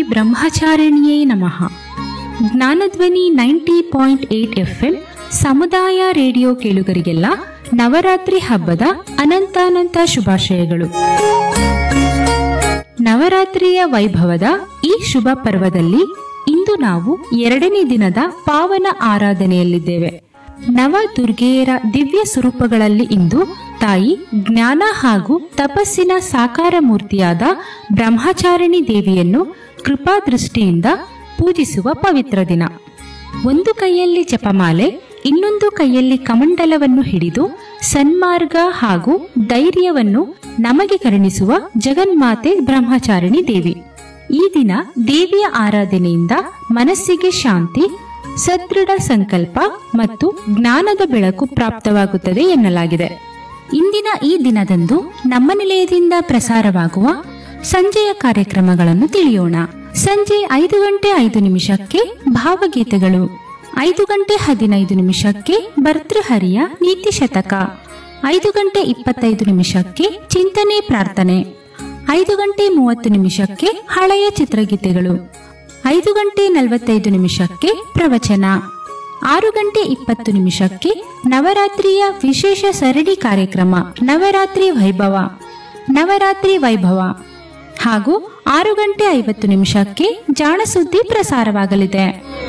ಬ್ರಹ್ಮಚಾರಿಣಿಯೇ ನಮಃ Jnanadhwani ninety point eight F M ಸಮುದಾಯ radio ಕೇಳುಗರಿಗೆಲ್ಲ ನವರಾತ್ರಿ ಹಬ್ಬದ ಅನಂತಾನಂತ ಶುಭಾಶಯಗಳು ನವರಾತ್ರಿಯ ವೈಭವದ ಈ ಶುಭ ಪರ್ವದಲ್ಲಿ ಇಂದು ನಾವು ಎರಡನೇ ದಿನದ ಪಾವನ ಆರಾಧನೆಯಲ್ಲಿದ್ದೇವೆ ನವ ದುರ್ಗೆಯರ ದಿವ್ಯ ಸ್ವರೂಪಗಳಲ್ಲಿ ಇಂದು ತಾಯಿ ಜ್ಞಾನ ಹಾಗೂ ತಪಸ್ಸಿನ ಸಾಕಾರ ಮೂರ್ತಿಯಾದ ಬ್ರಹ್ಮಚಾರಿಣಿ ದೇವಿಯನ್ನು ಕೃಪಾ ದೃಷ್ಟಿಯಿಂದ ಪೂಜಿಸುವ ಪವಿತ್ರ ದಿನ ಒಂದು ಕೈಯಲ್ಲಿ ಜಪಮಾಲೆ ಇನ್ನೊಂದು ಕೈಯಲ್ಲಿ ಕಮಂಡಲವನ್ನು ಹಿಡಿದು ಸನ್ಮಾರ್ಗ ಹಾಗೂ ಧೈರ್ಯವನ್ನು ನಮಗೆ ಕರುಣಿಸುವ ಜಗನ್ಮಾತೆ ಬ್ರಹ್ಮಚಾರಿಣಿ ದೇವಿ ಈ ದಿನ ದೇವಿಯ ಆರಾಧನೆಯಿಂದ ಮನಸ್ಸಿಗೆ ಶಾಂತಿ ಸದೃಢ ಸಂಕಲ್ಪ ಮತ್ತು ಜ್ಞಾನದ ಬೆಳಕು ಪ್ರಾಪ್ತವಾಗುತ್ತದೆ ಎನ್ನಲಾಗಿದೆ ಇಂದಿನ ಈ ದಿನದಂದು ನಮ್ಮ ನಿಲಯದಿಂದ ಪ್ರಸಾರವಾಗುವ ಸಂಜೆಯ ಕಾರ್ಯಕ್ರಮಗಳನ್ನು ತಿಳಿಯೋಣ ಸಂಜೆ ಐದು ಗಂಟೆ ಐದು ನಿಮಿಷಕ್ಕೆ ಭಾವಗೀತೆಗಳು ಐದು ಗಂಟೆ ಹದಿನೈದು ನಿಮಿಷಕ್ಕೆ ಭರ್ತೃಹರಿಯ ನೀತಿ ಶತಕ ಐದು ಗಂಟೆ ಇಪ್ಪತ್ತೈದು ನಿಮಿಷಕ್ಕೆ ಚಿಂತನೆ ಪ್ರಾರ್ಥನೆ ಐದು ಗಂಟೆ ಮೂವತ್ತು ನಿಮಿಷಕ್ಕೆ ಹಳೆಯ ಚಿತ್ರಗೀತೆಗಳು ಐದು ಗಂಟೆ ನಲವತ್ತೈದು ನಿಮಿಷಕ್ಕೆ ಪ್ರವಚನ ಆರು ಗಂಟೆ ಇಪ್ಪತ್ತು ನಿಮಿಷಕ್ಕೆ ನವರಾತ್ರಿಯ ವಿಶೇಷ ಸರಣಿ ಕಾರ್ಯಕ್ರಮ ನವರಾತ್ರಿ ವೈಭವ ನವರಾತ್ರಿ ವೈಭವ ಹಾಗೂ ಆರು ಗಂಟೆ ಐವತ್ತು ನಿಮಿಷಕ್ಕೆ ಜಾಣ ಸುದ್ದಿ ಪ್ರಸಾರವಾಗಲಿದೆ